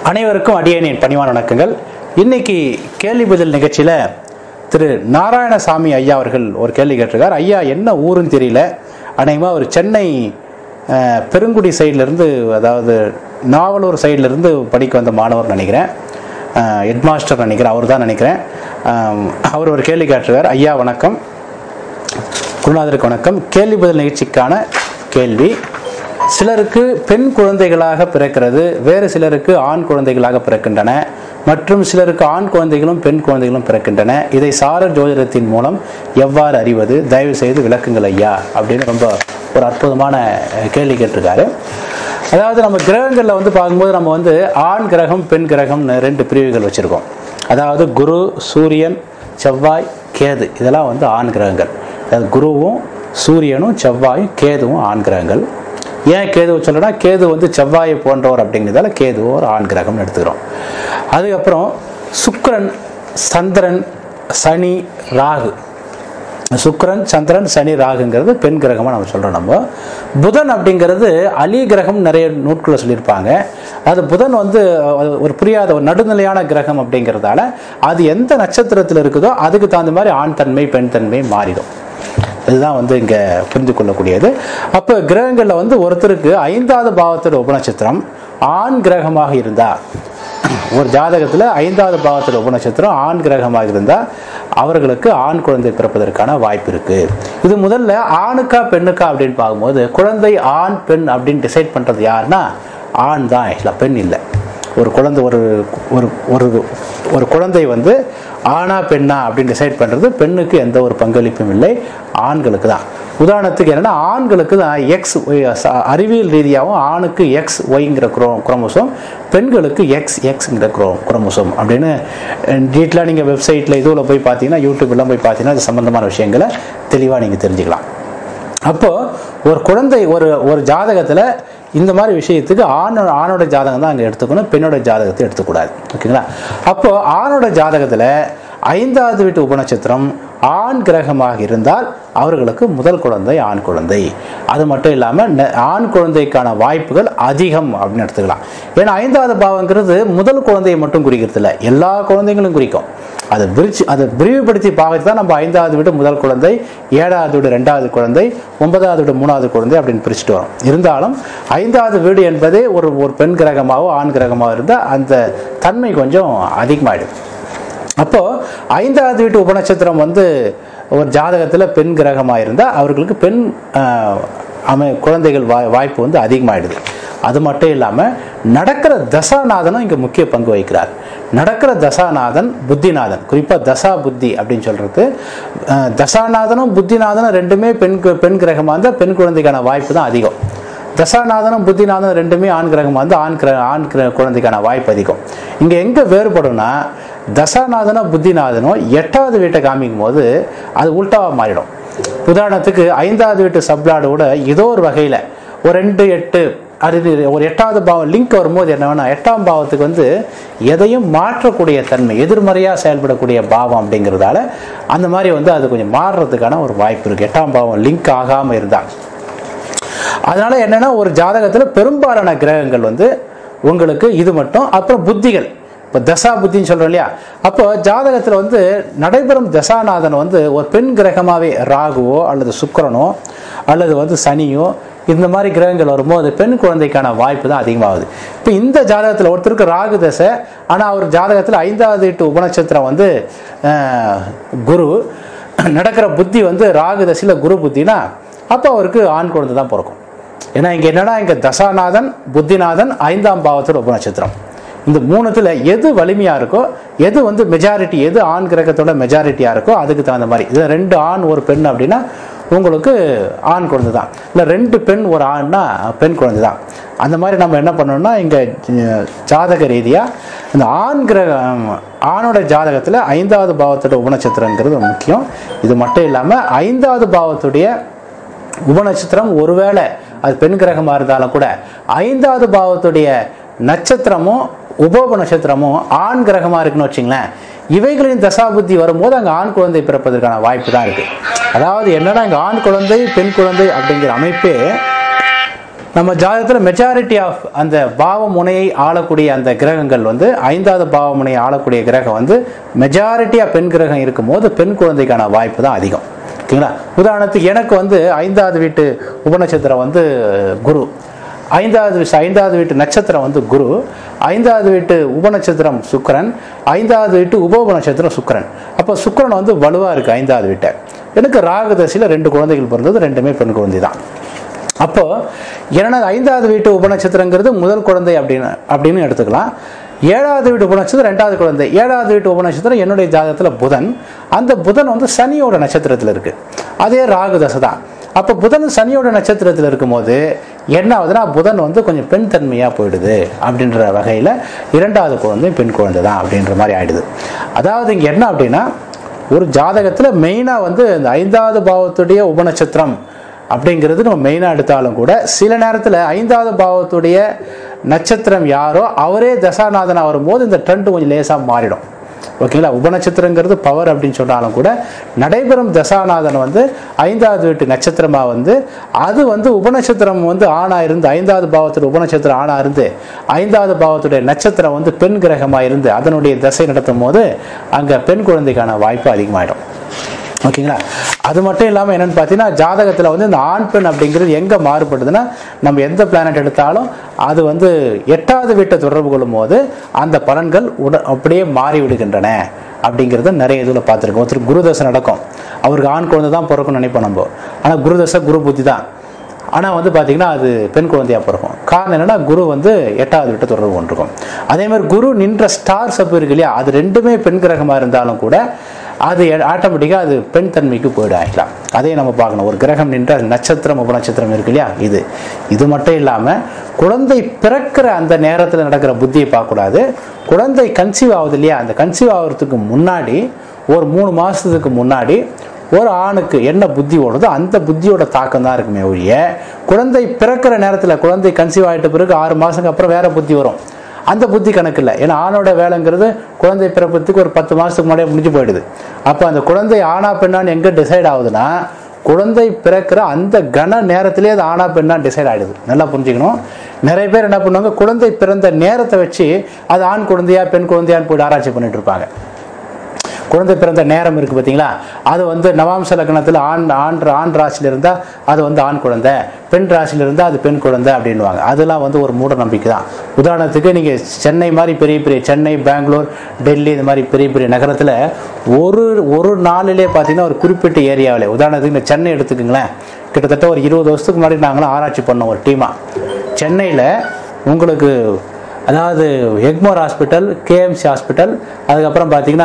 அனைவருக்கும் அடியேனின் பணிவான வணக்கங்கள் இன்னைக்கு கேள்வி பதில் நிகழ்ச்சியில் திரு நாராயணசாமி ஐயா அவர்கள் ஒரு கேள்வி கேட்டிருக்கார் ஐயா என்ன ஊருன்னு தெரியல அநேகமாக ஒரு சென்னை அஹ், பெருங்குடி சைட்லேருந்து அதாவது நாவலூர் சைட்லேருந்து படிக்க வந்த மாணவர் நினைக்கிறேன் ஹெட் மாஸ்டர் நினைக்கிறேன் அவர் தான் நினைக்கிறேன் அஹ், அவர் ஒரு கேள்வி கேட்டிருக்கார் ஐயா வணக்கம் குருநாதருக்கு வணக்கம் கேள்வி பதில் நிகழ்ச்சிக்கான கேள்வி சிலருக்கு பெண் குழந்தைகளாக பிறக்கிறது வேறு சிலருக்கு ஆண் குழந்தைகளாக பிறக்கின்றன மற்றும் சிலருக்கு ஆண் குழந்தைகளும் பெண் குழந்தைகளும் பிறக்கின்றன இதை சார ஜோதிடத்தின் மூலம் எவ்வாறு அறிவது தயவு செய்து விளக்குங்கள் ஐயா அப்படின்னு ரொம்ப ஒரு அற்புதமான அஹ், கேள்வி கேட்டிருக்காரு அதாவது நம்ம கிரகங்களில் வந்து பார்க்கும்போது நம்ம வந்து ஆண் கிரகம் பெண் கிரகம்னு ரெண்டு பிரிவுகள் வச்சுருக்கோம் அதாவது குரு சூரியன் செவ்வாய் கேது இதெல்லாம் வந்து ஆண் கிரகங்கள் அதாவது குருவும் சூரியனும் செவ்வாயும் கேதுவும் ஆண் கிரகங்கள் ஏன் கேதுவை சொல்லணும்னா கேது வந்து செவ்வாயை போன்றவர் அப்படிங்கிறதால கேது ஒரு ஆண் கிரகம்னு எடுத்துக்கிறோம் அதுக்கப்புறம் சுக்கிரன் சந்திரன் சனி ராகு சுக்கிரன் சந்திரன் சனி ராகுங்கிறது பெண் கிரகமாக நம்ம சொல்கிறோம் நம்ம புதன் அப்படிங்கிறது அலி கிரகம் நிறைய நூட்களில் சொல்லியிருப்பாங்க அது புதன் வந்து அஹ், ஒரு புரியாத ஒரு நடுநிலையான கிரகம் அப்படிங்கிறதால அது எந்த நட்சத்திரத்தில் இருக்குதோ அதுக்கு தகுந்த மாதிரி ஆண் தன்மை பெண் தன்மை மாறிடும் இதுதான் வந்து இங்கே புரிந்து கொள்ளக்கூடியது அப்போ கிரகங்களில் வந்து ஒருத்தருக்கு ஐந்தாவது பாவத்தோட உபநட்சத்திரம் ஆண் கிரகமாக இருந்தா ஒரு ஜாதகத்தில் ஐந்தாவது பாவத்தில் உபநட்சத்திரம் ஆண் கிரகமாக இருந்தால் அவர்களுக்கு ஆண் குழந்தை பிறப்பதற்கான வாய்ப்பு இருக்கு இது முதல்ல ஆணுக்கா பெண்ணுக்கா அப்படின்னு பார்க்கும்போது குழந்தை ஆண் பெண் அப்படின்னு டிசைட் பண்ணுறது யாருன்னா ஆண் தான் ஆக்சுவலாக பெண் இல்லை ஒரு குழந்தை ஒரு ஒரு ஒரு ஒரு குழந்தை வந்து ஆணா பெண்ணா அப்படின்னு டிசைட் பண்ணுறது பெண்ணுக்கு எந்த ஒரு பங்களிப்பும் இல்லை ஆண்களுக்கு தான் உதாரணத்துக்கு என்னன்னா ஆண்களுக்கு தான் எக்ஸ் அறிவியல் ரீதியாகவும் ஆணுக்கு எக்ஸ் ஒய்ங்கிற குரோ குரோமோசோம் பெண்களுக்கு எக்ஸ் எக்ஸ்ங்கிற குரோ குரோமோசோம் அப்படின்னு டீட்டெயிலாக நீங்கள் வெப்சைட்டில் இதுவில் போய் பார்த்தீங்கன்னா யூடியூப்லாம் போய் பார்த்தீங்கன்னா அது சம்மந்தமான விஷயங்களை தெளிவாக நீங்கள் தெரிஞ்சுக்கலாம் அப்போ ஒரு குழந்தை ஒரு ஒரு ஜாதகத்தில் இந்த மாதிரி விஷயத்துக்கு ஆணோட ஆணோட ஜாதகம் தான் அங்கே எடுத்துக்கணும் பெண்ணோட ஜாதகத்தை எடுத்துக்கூடாது ஓகேங்களா அப்போ ஆணோட ஜாதகத்தில் ஐந்தாவது வீட்டு உபநட்சத்திரம் ஆண் கிரகமாக இருந்தால் அவர்களுக்கு முதல் குழந்தை ஆண் குழந்தை அது மட்டும் இல்லாமல் ந- ஆண் குழந்தைக்கான வாய்ப்புகள் அதிகம் அப்படின்னு எடுத்துக்கலாம் ஏன்னா ஐந்தாவது பாவங்கிறது முதல் குழந்தையை மட்டும் குறிக்கிறது இல்லை எல்லா குழந்தைகளும் குறிக்கும் அதை விரிச்சு அதை விரிவுபடுத்தி பார்த்து தான் நம்ம ஐந்தாவது வீடு முதல் குழந்தை ஏழாவது வீடு ரெண்டாவது குழந்தை ஒன்பதாவது வீடு மூணாவது குழந்தை அப்படின்னு பிரிச்சுட்டு வரோம் இருந்தாலும் ஐந்தாவது வீடு என்பதே ஒரு ஒரு பெண் கிரகமாகவோ ஆண் கிரகமாகவோ இருந்தால் அந்த தன்மை கொஞ்சம் அதிகமாயிடும் அப்போ ஐந்தாவது வீட்டு உபநட்சத்திரம் வந்து ஒரு ஜாதகத்தில் பெண் கிரகமாக இருந்தால் அவர்களுக்கு பெண் ஆஹ், அமை குழந்தைகள் வாய் வாய்ப்பு வந்து அதிகமாயிடுது அது மட்டும் இல்லாமல் நடக்கிற தசாநாதனும் இங்கே முக்கிய பங்கு வகிக்கிறார் நடக்கிற தசாநாதன் புத்திநாதன் குறிப்பாக தசா புத்தி அப்படின்னு சொல்கிறது தசாநாதனும் புத்திநாதனும் ரெண்டுமே பெண் கு- பெண் கிரகமாக இருந்தால் பெண் குழந்தைக்கான வாய்ப்பு தான் அதிகம் தசாநாதனும் புத்திநாதனும் ரெண்டுமே ஆண் கிரகமாக வந்து ஆண் கிர ஆண் கிர- குழந்தைக்கான வாய்ப்பு அதிகம் இங்கே எங்கே வேறுபடும்னா தசாநாதனோ புத்திநாதனோ எட்டாவது வீட்டை காமிக்கும் போது அது உல்டாவாக மாறிடும் உதாரணத்துக்கு ஐந்தாவது வீட்டு சப்ளாடோட ஏதோ ஒரு வகையில் ஒரு ரெண்டு எட்டு அது ஒரு எட்டாவது பாவம் லிங்க் வரும்போது என்னன்னா எட்டாம் பாவத்துக்கு வந்து எதையும் மாற்றக்கூடிய தன்மை எதிர்மறையாக செயல்படக்கூடிய பாவம் அப்படிங்கிறதால அந்த மாதிரி வந்து அது கொஞ்சம் மாறுறதுக்கான ஒரு வாய்ப்பு இருக்குது எட்டாம் பாவம் லிங்க் ஆகாமல் இருந்தால் அதனால என்னன்னா ஒரு ஜாதகத்தில் பெரும்பாலான கிரகங்கள் வந்து உங்களுக்கு இது மட்டும் அப்புறம் புத்திகள் இப்போ தசா புத்தின்னு சொல்றோம் இல்லையா அப்போ ஜாதகத்தில் வந்து நடைபெறும் தசாநாதன் வந்து ஒரு பெண் கிரகமாகவே ராகுவோ அல்லது சுக்கிரனோ அல்லது வந்து சனியோ இந்த மாதிரி கிரகங்கள் வரும்போது பெண் குழந்தைக்கான வாய்ப்பு தான் அதிகமாகுது இப்போ இந்த ஜாதகத்தில் ஒருத்தருக்கு ராகு தசை ஆனால் அவர் ஜாதகத்தில் ஐந்தாவது எட்டு உபநட்சத்திரம் வந்து அஹ், குரு நடக்கிற புத்தி வந்து ராகு தசையில் குரு புத்தினா அப்போ அவருக்கு ஆண் குழந்தை தான் பிறக்கும் ஏன்னா இங்கே என்னன்னா இங்கே தசாநாதன் புத்திநாதன் ஐந்தாம் பாவத்தோட உபநட்சத்திரம் இந்த மூணுத்துல எது வலிமையா இருக்கோ எது வந்து மெஜாரிட்டி எது ஆண் கிரகத்தோட மெஜாரிட்டியா இருக்கோ அதுக்கு தகுந்த மாதிரி இது ரெண்டு ஆண் ஒரு பெண் அப்படின்னா உங்களுக்கு ஆண் குழந்தை தான் இல்லை ரெண்டு பெண் ஒரு ஆண்னா பெண் குழந்தை தான் அந்த மாதிரி நம்ம என்ன பண்ணோம்னா இங்கே ஜாதக ரீதியாக இந்த ஆண் கிரக ஆணோட ஜாதகத்தில் ஐந்தாவது பாவத்தோட உபநட்சத்திரங்கிறது முக்கியம் இது மட்டும் இல்லாமல் ஐந்தாவது பாவத்துடைய உபநட்சத்திரம் ஒருவேளை அது பெண் கிரகமாக இருந்தாலும் கூட ஐந்தாவது பாவத்துடைய நட்சத்திரமும் உபோப நட்சத்திரமும் ஆண் கிரகமாக இருக்குன்னு வச்சுங்களேன் இவைகளின் தசாபுத்தி வரும்போது அங்கே ஆண் குழந்தை பிறப்பதற்கான வாய்ப்பு தான் இருக்குது அதாவது என்னன்னா இங்கே ஆண் குழந்தை பெண் குழந்தை அப்படிங்கிற அமைப்பே நம்ம ஜாதகத்தில் மெஜாரிட்டி ஆஃப் அந்த பாவ முனையை ஆளக்கூடிய அந்த கிரகங்கள் வந்து ஐந்தாவது பாவ முனையை ஆளக்கூடிய கிரகம் வந்து மெஜாரிட்டியாக பெண் கிரகம் இருக்கும்போது பெண் குழந்தைக்கான வாய்ப்பு தான் அதிகம் ஓகேங்களா உதாரணத்துக்கு எனக்கு வந்து ஐந்தாவது வீட்டு உபநட்சத்திரம் வந்து குரு ஐந்தாவது விஷ- ஐந்தாவது வீட்டு நட்சத்திரம் வந்து குரு ஐந்தாவது வீட்டு உபநட்சத்திரம் சுக்கிரன் ஐந்தாவது வீட்டு உப உபநட்சத்திரம் சுக்கிரன் அப்போ சுக்கிரன் வந்து வலுவாக இருக்குது ஐந்தாவது வீட்டை எனக்கு ராகு தசையில் ரெண்டு குழந்தைகள் பிறந்தது ரெண்டுமே பெண் குழந்தை தான் அப்போ என்னன்னா ஐந்தாவது வீட்டு உபநட்சத்திரங்கிறது முதல் குழந்தை அப்படின்னு அப்படின்னு எடுத்துக்கலாம் ஏழாவது வீட்டு உபநட்சத்திரம் ரெண்டாவது குழந்தை ஏழாவது வீட்டு உபநட்சத்திரம் என்னுடைய ஜாதகத்தில் புதன் அந்த புதன் வந்து சனியோட நட்சத்திரத்தில் இருக்கு அதே ராகு தசை தான் அப்போ புதன் சனியோட நட்சத்திரத்தில் இருக்கும்போது என்ன ஆகுதுன்னா புதன் வந்து கொஞ்சம் பெண் தன்மையாக போயிடுது அப்படின்ற வகையில் இரண்டாவது குழந்தை பெண் குழந்தை தான் அப்படின்ற மாதிரி ஆயிடுது அதாவது இங்கே என்ன அப்படின்னா ஒரு ஜாதகத்தில் மெயினாக வந்து இந்த ஐந்தாவது பாவத்துடைய உபநட்சத்திரம் அப்படிங்கிறது நம்ம மெயினாக எடுத்தாலும் கூட சில நேரத்தில் ஐந்தாவது பாவத்துடைய நட்சத்திரம் யாரோ அவரே தசாநாதனாக வரும்போது இந்த ட்ரெண்ட் கொஞ்சம் லேசாக மாறிடும் ஓகேங்களா உபநட்சத்திரங்கிறது பவர் அப்படின்னு சொன்னாலும் கூட நடைபெறும் தசாநாதன் வந்து ஐந்தாவது வீட்டு நட்சத்திரமாக வந்து அது வந்து உபநட்சத்திரம் வந்து ஆணாக இருந்து ஐந்தாவது பாவத்தோட உபநட்சத்திரம் ஆணாக இருந்து ஐந்தாவது பாவத்துடைய நட்சத்திரம் வந்து பெண் கிரகமாக இருந்து அதனுடைய தசை நடத்தும் போது அங்கே பெண் குழந்தைக்கான வாய்ப்பு அதிகமாயிடும் ஓகேங்களா அது மட்டும் இல்லாமல் என்னன்னு பார்த்தீங்கன்னா ஜாதகத்தில் வந்து இந்த ஆண் பெண் அப்படிங்கிறது எங்கே மாறுபடுதுன்னா நம்ம எந்த பிளானட் எடுத்தாலும் அது வந்து எட்டாவது வீட்டை தொடர்பு கொள்ளும் போது அந்த பலன்கள் உட அப்படியே மாறி விடுகின்றன அப்படிங்கிறத நிறைய இதில் பார்த்துருக்கோம் ஒருத்தர் குருதசை நடக்கும் அவருக்கு ஆண் குழந்தை தான் பிறக்கும்னு நினைப்போம் நம்ம ஆனால் குருதசை குரு புத்தி தான் ஆனால் வந்து பார்த்தீங்கன்னா அது பெண் குழந்தையாக பிறக்கும் காரணம் என்னன்னா குரு வந்து எட்டாவது விட்டு தொடர்பு கொண்டிருக்கும் அதே மாதிரி குரு நின்ற ஸ்டார் சப்பு இருக்கு இல்லையா அது ரெண்டுமே பெண் கிரகமாக இருந்தாலும் கூட அது ஆட்டோமேட்டிக்காக அது பெண் தன்மைக்கு போயிடும் ஆகிக்கலாம் அதையும் நம்ம பார்க்கணும் ஒரு கிரகம் நின்ற நட்சத்திரம் உபநட்சத்திரம் இருக்கு இல்லையா இது இது மட்டும் இல்லாமல் குழந்தை பிறக்கிற அந்த நேரத்தில் நடக்கிற புத்தியை பார்க்கக்கூடாது குழந்தை கன்சீவ் ஆகுது இல்லையா அந்த கன்சீவ் ஆகிறதுக்கு முன்னாடி ஒரு மூணு மாதத்துக்கு முன்னாடி ஒரு ஆணுக்கு என்ன புத்தி ஓடுதோ அந்த புத்தியோட தாக்கம் தான் இருக்குமே ஒழிய குழந்தை பிறக்கிற நேரத்தில் குழந்தை கன்சீவ் ஆகிட்ட பிறகு ஆறு மாதத்துக்கு அப்புறம் வேற புத்தி வரும் அந்த புத்தி கணக்கு இல்லை ஏன்னா ஆணோட வேலைங்கிறது குழந்தை பிறப்பத்துக்கு ஒரு பத்து மாதத்துக்கு முன்னாடியே முடிஞ்சு போயிடுது அப்போ அந்த குழந்தை ஆணா பெண்ணான்னு எங்கே டிசைட் ஆகுதுன்னா குழந்தை பிறக்கிற அந்த கன நேரத்திலே அது ஆணா பெண்ணா டிசைட் ஆகிடுது நல்லா புரிஞ்சுக்கணும் நிறைய பேர் என்ன பண்ணுவாங்க குழந்தை பிறந்த நேரத்தை வச்சு அது ஆண் குழந்தையா பெண் குழந்தையான்னு போயிட்டு ஆராய்ச்சி பண்ணிட்டு இருப்பாங்க குழந்தை பிறந்த நேரம் இருக்குது பார்த்தீங்களா அது வந்து நவாம்ச லக்னத்தில் ஆண் ஆண் ஆண் ராசியில் இருந்தால் அது வந்து ஆண் குழந்தை பெண் ராசியில் இருந்தால் அது பெண் குழந்தை அப்படின்வாங்க அதெல்லாம் வந்து ஒரு மூட நம்பிக்கை தான் உதாரணத்துக்கு நீங்கள் சென்னை மாதிரி பெரிய பெரிய சென்னை பெங்களூர் டெல்லி இந்த மாதிரி பெரிய பெரிய நகரத்தில் ஒரு ஒரு நாளிலே பார்த்தீங்கன்னா ஒரு குறிப்பிட்ட ஏரியாவில் உதாரணத்துக்கு இந்த சென்னை எடுத்துக்கோங்களேன் கிட்டத்தட்ட ஒரு இருபது வருஷத்துக்கு முன்னாடி நாங்களும் ஆராய்ச்சி பண்ணோம் ஒரு டீமாக சென்னையில் உங்களுக்கு அதாவது எக்மோர் ஹாஸ்பிட்டல் கேஎம்சி ஹாஸ்பிட்டல் அதுக்கப்புறம் பார்த்தீங்கன்னா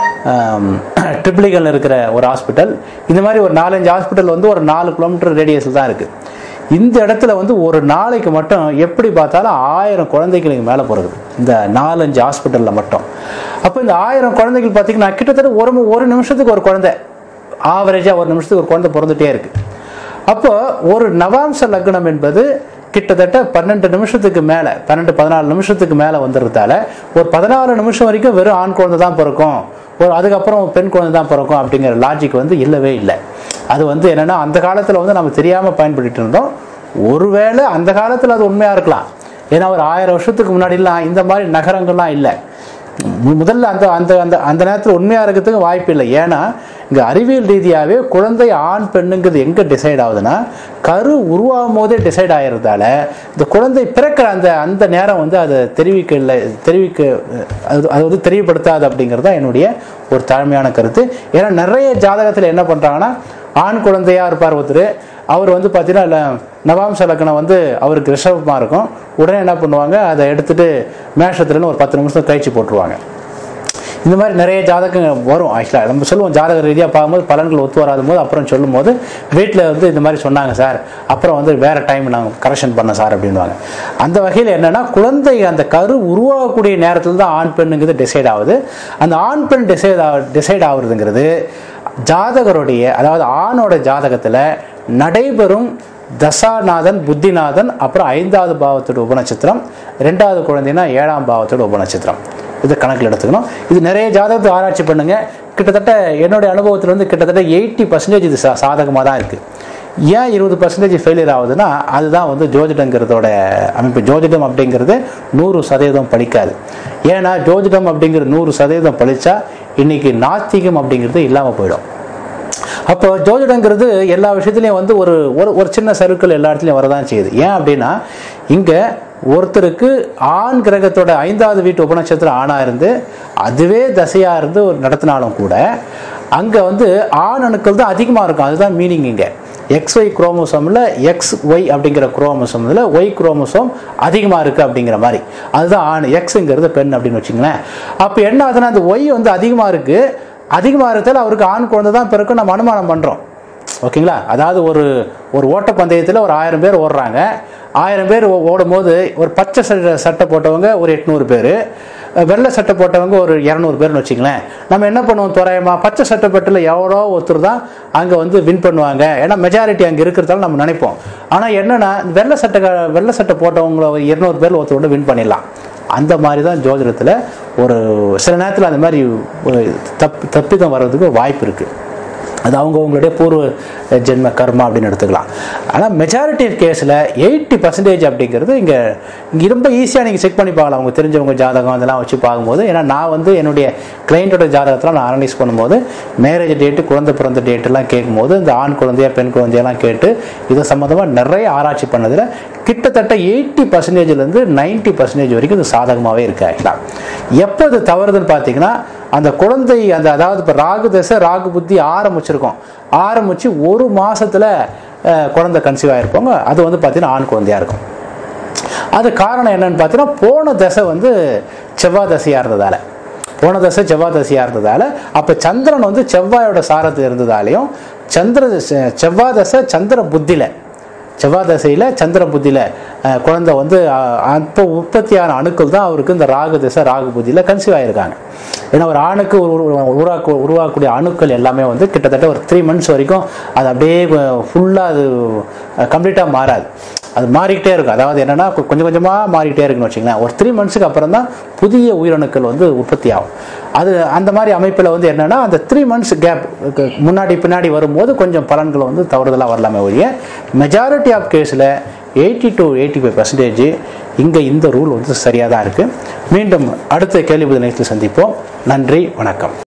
ட்ரிப்ளிகனில் இருக்கிற ஒரு ஹாஸ்பிட்டல் இந்த மாதிரி ஒரு நாலஞ்சு ஹாஸ்பிட்டல் வந்து ஒரு நாலு கிலோமீட்டர் ரேடியஸில் தான் இருக்குது இந்த இடத்துல வந்து ஒரு நாளைக்கு மட்டும் எப்படி பார்த்தாலும் ஆயிரம் குழந்தைகளுக்கு மேலே பிறகுது இந்த நாலஞ்சு ஹாஸ்பிட்டலில் மட்டும் அப்போ இந்த ஆயிரம் குழந்தைகள் பார்த்தீங்கன்னா கிட்டத்தட்ட ஒரு மு- ஒரு நிமிஷத்துக்கு ஒரு குழந்தை ஆவரேஜாக ஒரு நிமிஷத்துக்கு ஒரு குழந்தை பிறந்துட்டே இருக்குது அப்போ ஒரு நவாம்ச லக்னம் என்பது கிட்டத்தட்ட பன்னெண்டு நிமிஷத்துக்கு மேலே பன்னெண்டு பதினாலு நிமிஷத்துக்கு மேலே வந்துடுறதால ஒரு பதினாலு நிமிஷம் வரைக்கும் வெறும் ஆண் குழந்தை தான் பிறக்கும் ஒரு அதுக்கப்புறம் பெண் குழந்தை தான் பிறக்கும் அப்படிங்கிற லாஜிக் வந்து இல்லவே இல்லை அது வந்து என்னன்னா அந்த காலத்தில் வந்து நம்ம தெரியாமல் பயன்படுத்திட்டு இருந்தோம் ஒருவேளை அந்த காலத்தில் அது உண்மையாக இருக்கலாம் ஏன்னா ஒரு ஆயிரம் வருஷத்துக்கு முன்னாடிலாம் இந்த மாதிரி நகரங்கள்லாம் இல்லை மு- முதல்ல அந்த அந்த அந்த அந்த நேரத்தில் உண்மையாக இருக்கிறதுக்கு வாய்ப்பு இல்லை ஏன்னா இங்கே அறிவியல் ரீதியாகவே குழந்தை ஆண் பெண்ணுங்கிறது எங்கே டிசைட் ஆகுதுன்னா கரு உருவாகும் போதே டிசைட் ஆகிறதால இந்த குழந்தை பிறக்கிற அந்த அந்த நேரம் வந்து அதை தெரிவிக்க இல்லை தெரிவிக்க அது அது வந்து தெரியப்படுத்தாது அப்படிங்கிறது தான் என்னுடைய ஒரு தாழ்மையான கருத்து ஏன்னா நிறைய ஜாதகத்தில் என்ன பண்ணுறாங்கன்னா ஆண் குழந்தையா இருப்பார் ஒருத்தர் அவர் வந்து பார்த்தீங்கன்னா இல்ல, நவாம்ச லக்னம் வந்து அவருக்கு ரிஷபமாக இருக்கும் உடனே என்ன பண்ணுவாங்க அதை எடுத்துட்டு மேஷத்துலன்னு ஒரு பத்து நிமிஷம் கழிச்சு போட்டுருவாங்க இந்த மாதிரி நிறைய ஜாதகங்கள் வரும் ஆக்சுவலாக நம்ம சொல்லுவோம் ஜாதக ரீதியாக பார்க்கும்போது பலன்கள் ஒத்து வராத போது அப்புறம் சொல்லும்போது வீட்டில் வந்து இந்த மாதிரி சொன்னாங்க சார் அப்புறம் வந்து வேற டைம் நாங்கள் கரெக்ஷன் பண்ண சார் அப்படின்வாங்க அந்த வகையில் என்னன்னா குழந்தை அந்த கரு உருவாகக்கூடிய நேரத்தில் தான் ஆண் பெண்ணுங்கிறது டிசைட் ஆகுது அந்த ஆண் பெண் டிசைட் ஆ டிசைட் ஆகுறதுங்கிறது ஜாதகருடைய அதாவது ஆணோட ஜாதகத்தில் நடைபெறும் தசாநாதன் புத்திநாதன் அப்புறம் ஐந்தாவது பாவத்தோட உபநட்சத்திரம் ரெண்டாவது குழந்தைனா ஏழாம் பாவத்தோட உபநட்சத்திரம் இதை கணக்கில் எடுத்துக்கணும் இது நிறைய ஜாதகத்தை ஆராய்ச்சி பண்ணுங்க கிட்டத்தட்ட என்னுடைய அனுபவத்தில் வந்து கிட்டத்தட்ட எயிட்டி பர்சன்டேஜ் இது சா சாதகமாக தான் இருக்குது ஏன் இருபது பர்சன்டேஜ் ஃபெயிலியர் ஆகுதுன்னா அதுதான் வந்து ஜோதிடங்கிறதோட அமைப்பு ஜோதிடம் அப்படிங்கிறது நூறு சதவீதம் பலிக்காது ஏன்னா ஜோதிடம் அப்படிங்கிற நூறு சதவீதம் பழிச்சா இன்னைக்கு நாத்திகம் அப்படிங்கிறது இல்லாமல் போயிடும் அப்போ ஜோதிடங்கிறது எல்லா விஷயத்துலையும் வந்து ஒரு ஒரு ஒரு சின்ன சர்க்கிள் எல்லா இடத்துலையும் வரதான் செய்யுது ஏன் அப்படின்னா இங்கே ஒருத்தருக்கு ஆண் கிரகத்தோட ஐந்தாவது வீட்டு உபநட்சத்திரம் ஆணாக இருந்து அதுவே தசையாக இருந்து ஒரு நடத்தினாலும் கூட அங்கே வந்து ஆண் அணுக்கள் தான் அதிகமாக இருக்கும் அதுதான் மீனிங் இங்கே எக்ஸ் ஒய் குரோமோசோமில் எக்ஸ் ஒய் அப்படிங்கிற குரோமோசோமில் ஒய் குரோமோசோம் அதிகமாக இருக்குது அப்படிங்கிற மாதிரி அதுதான் ஆண் எக்ஸுங்கிறது பெண் அப்படின்னு வச்சுங்களேன் அப்போ என்ன ஆகுதுன்னா அந்த ஒய் வந்து அதிகமாக இருக்குது அதிகமாக இருக்கிறதால அவருக்கு ஆண் குழந்தை தான் பிறக்கும் நம்ம அனுமானம் பண்ணுறோம் ஓகேங்களா அதாவது ஒரு ஒரு ஓட்டப்பந்தயத்தில் ஒரு ஆயிரம் பேர் ஓடுறாங்க ஆயிரம் பேர் ஓ- ஓடும்போது ஒரு பச்சை சட்டை சட்டை போட்டவங்க ஒரு எட்நூறு பேர் வெள்ளை சட்டை போட்டவங்க ஒரு இரநூறு பேர்னு வச்சுங்களேன் நம்ம என்ன பண்ணுவோம் தோராயமாக பச்சை சட்டை பட்டில் எவ்வளோ ஒருத்தர் தான் அங்கே வந்து வின் பண்ணுவாங்க ஏன்னா மெஜாரிட்டி அங்கே இருக்கிறதால நம்ம நினைப்போம் ஆனால் என்னென்னா வெள்ளை சட்டை க- வெள்ளை சட்டை போட்டவங்கள ஒரு இருநூறு பேர் ஒருத்தரோட வின் பண்ணிடலாம் அந்த மாதிரி தான் ஜோதிடத்தில் ஒரு சில நேரத்தில் அந்த மாதிரி ஒரு தப் தப்பிதம் வர்றதுக்கு ஒரு வாய்ப்பு இருக்குது அது அவங்கவுங்களுடைய பூர்வ ஜென்ம கர்மா அப்படின்னு எடுத்துக்கலாம் ஆனால் மெஜாரிட்டி கேஸில் எயிட்டி பர்சன்டேஜ் அப்படிங்கிறது இங்கே இங்கே ரொம்ப ஈஸியாக நீங்கள் செக் பண்ணி பார்க்கலாம் அவங்க தெரிஞ்சவங்க ஜாதகம் அதெல்லாம் வச்சு பார்க்கும்போது ஏன்னா நான் வந்து என்னுடைய கிளைண்ட்டோட ஜாதகத்தில் நான் அனலைஸ் பண்ணும்போது மேரேஜ் டேட்டு குழந்தை பிறந்த டேட்டெல்லாம் கேட்கும்போது இந்த ஆண் குழந்தையா பெண் குழந்தையெல்லாம் கேட்டு இது சம்மந்தமாக நிறைய ஆராய்ச்சி பண்ணதில் கிட்டத்தட்ட எயிட்டி பர்சன்டேஜ்லேருந்து நைன்ட்டி பர்சன்டேஜ் வரைக்கும் இது சாதகமாகவே இருக்கு ஆக்சுவலாக எப்போ இது தவறுதுன்னு பார்த்தீங்கன்னா அந்த குழந்தை அந்த அதாவது இப்போ ராகு தசை ராகு புத்தி ஆரம்பிச்சிருக்கோம் ஆரம்பித்து ஒரு மாசத்துல அஹ், குழந்தை கன்சீவ் ஆகிருப்பாங்க அது வந்து பார்த்தீங்கன்னா ஆண் குழந்தையா இருக்கும் அது காரணம் என்னன்னு பார்த்தீங்கன்னா போன தசை வந்து செவ்வாய் தசையாக இருந்ததால போன தசை செவ்வாய் தசையாக இருந்ததால அப்போ சந்திரன் வந்து செவ்வாயோட சாரத்து இருந்ததாலையும் சந்திர செ- செவ்வாய் தசை சந்திர புத்தியில் செவ்வாய் தசையில் சந்திர புத்தியில் அஹ், குழந்தை வந்து அஹ், அப்போ உற்பத்தியான அணுக்கள் தான் அவருக்கு இந்த ராகு தசை ராகு புத்தியில் கன்சீவ் ஆகிருக்காங்க ஏன்னா ஒரு ஆணுக்கு ஒரு ஒரு- உருவாக்க உருவாக்கக்கூடிய அணுக்கள் எல்லாமே வந்து கிட்டத்தட்ட ஒரு த்ரீ மந்த்ஸ் வரைக்கும் அது அப்படியே ஃபுல்லாக அது கம்ப்ளீட்டாக மாறாது அது மாறிக்கிட்டே இருக்கும் அதாவது என்னன்னா கொ- கொஞ்சம் கொஞ்சமாக மாறிக்கிட்டே இருக்குன்னு வச்சுங்களேன் ஒரு த்ரீ மந்த்ஸுக்கு அப்புறம் தான் புதிய உயிரணுக்கள் வந்து உற்பத்தி ஆகும் அது அந்த மாதிரி அமைப்பில் வந்து என்னன்னா அந்த த்ரீ மந்த்ஸ் கேப் முன்னாடி பின்னாடி வரும்போது கொஞ்சம் பலன்கள் வந்து தவறுதலாக வரலாமே ஒழிய மெஜாரிட்டி ஆஃப் கேஸில் eighty to eighty five percentage இங்கே இந்த ரூல் வந்து சரியாக தான் இருக்குது மீண்டும் அடுத்த கேள்வி பதில் நிகழ்ச்சியில் சந்திப்போம் நன்றி வணக்கம்